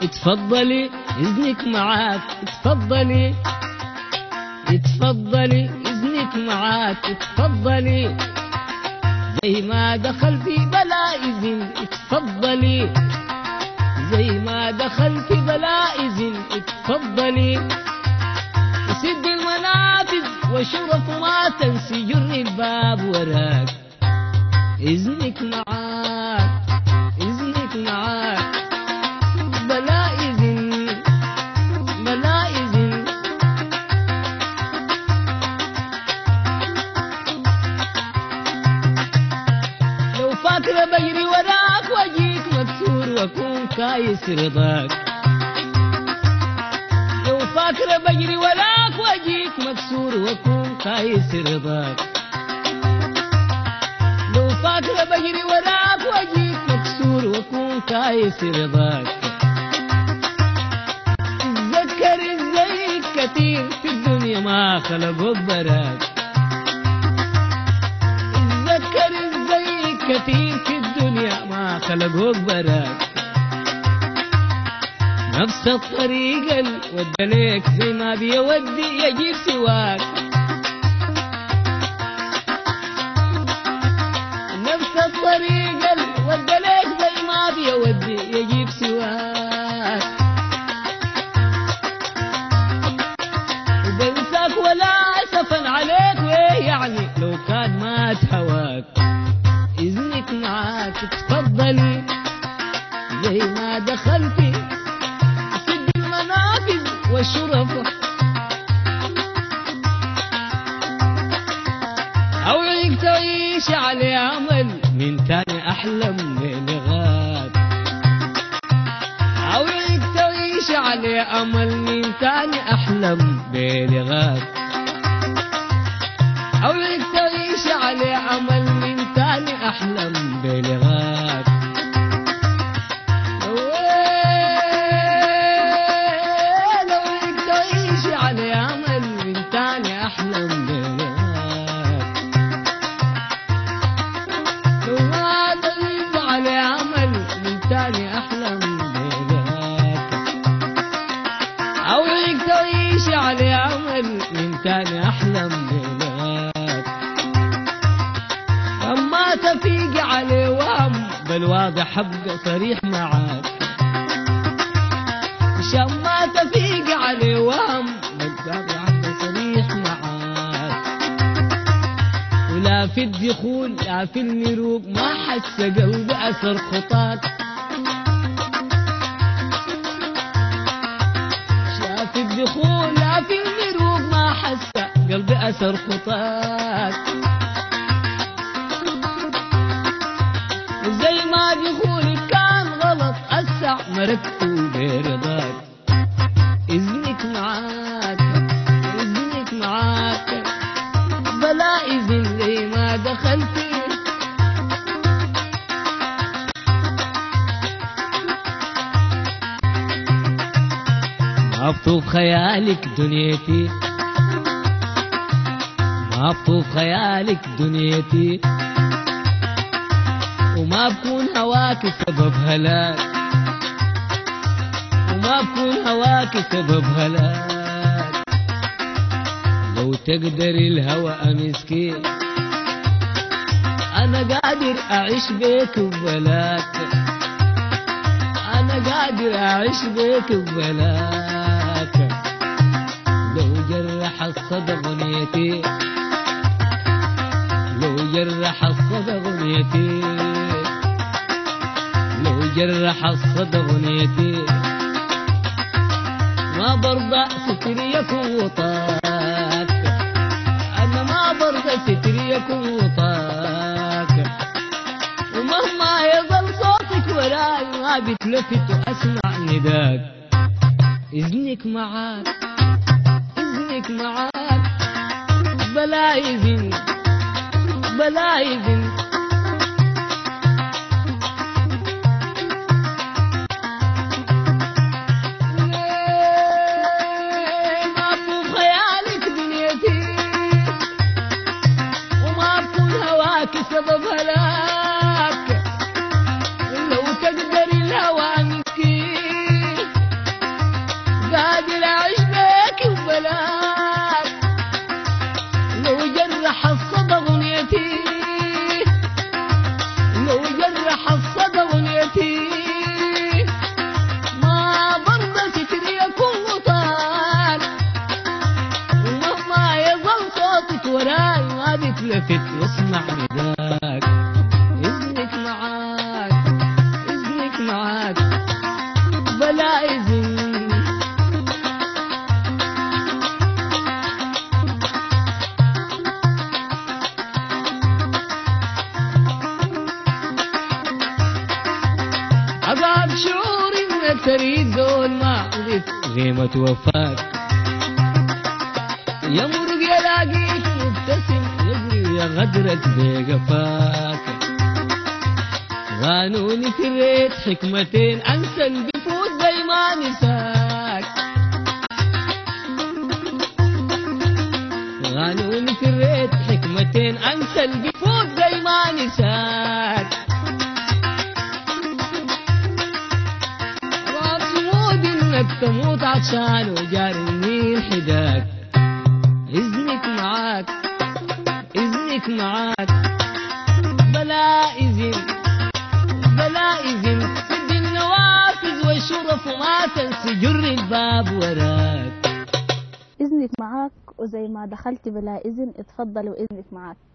اتفضلي إذنك معاك اتفضلي اتفضلي إذنك معاك اتفضلي زي ما دخلتي بلا إذن اتفضلي زي ما دخلتي بلا إذن اتفضلي سد المنافذ وشرف ما تنسي جر الباب وراك إذنك معاك إذنك معاك بلا إذن بلا إذن لو فاكرة بجري وراك واجيك مكسور واكون كايس رضاك لو فاكرة بجري وراك واجيك مكسور واكون كايس رضاك لو فاكرة بجري وراك واجيك مكسور واكون كايس رضاك اتذكر ازاي كتير في الدنيا ما خلقوا براك اتذكر ازاي كتير في الدنيا ما خلقوا براك نفس الطريق اللي ودليك زي ما بيودي يجيب سواك نفس الطريق اللي ودليك زي ما بيودي يجيب سواك وبنساك ولا اسفا عليك ويه يعني لو كان مات هواك اذنك معاك تفضلي زي ما دخلتي سد المنافذ والشرف أوعيك تعيش على أمل من تاني أحلم بلغات أوعيك تعيش على أمل من تاني أحلم بلغات أوعيك تعيش على أمل من تاني أحلم بلغات لو هيك تعيش على أمل من تاني أحلم بلغات لو ما تعيش على أمل من تاني أحلم بلغات أو هيك تعيش على أمل من تاني أحلم بلغات أما تفيق على وهم بالواضح حبقى صريح معاك عشان ما تفيق على وهم بالواضح حبقى صريح معاك ولا في الدخول لا في المروق ما حس قلبي أثر خطاك شاف الدخول لا في المروق ما حس قلبي أثر خطاك زي ما دخولك كان غلط أسع مركته برضاك إذنك معاك إذنك معاك بلا إذن زي ما دخلتي ما بطوف خيالك دنيتي ما بطوف خيالك دنيتي وما بكون هواك سبب هلاك وما بكون هواك سبب هلاك لو تقدر الهوى مسكين أنا قادر أعيش بيك وبلاك أنا قادر أعيش بيك وبلاك لو جرح الصدى غنيتي لو جرح الصدى غنيتي لو جرح الصدى غنيتي ما برضى ستري يكون وطاك أنا ما برضى ستري يكون وطاك ومهما يظل صوتك وراي ما بتلفت وأسمع نداك إذنك معاك إذنك معاك بلا إذن بلا إذن ما بكون خيالك دنيتي وما بكون هواك سبب هلاك لو تقدر الهوى مسكين أضعف شعور إنك تريد زول ما قضيت غيمة وفاك يمرق يلاقيك مبتسم يجري يا غدرك بقفاك غانوني في الريت حكمتين أنسى بفوت زي ما نساك غانوني في الريت حكمتين أنسى بفوت زي ما نساك مقصود إنك تموت عطشان وجار النيل حداك إذنك معاك إذنك معاك بلا إذن بلا إذن سد النوافذ والشرف وما تنسى جر الباب وراك إذنك معاك وزي ما دخلت بلا إذن اتفضل وإذنك معاك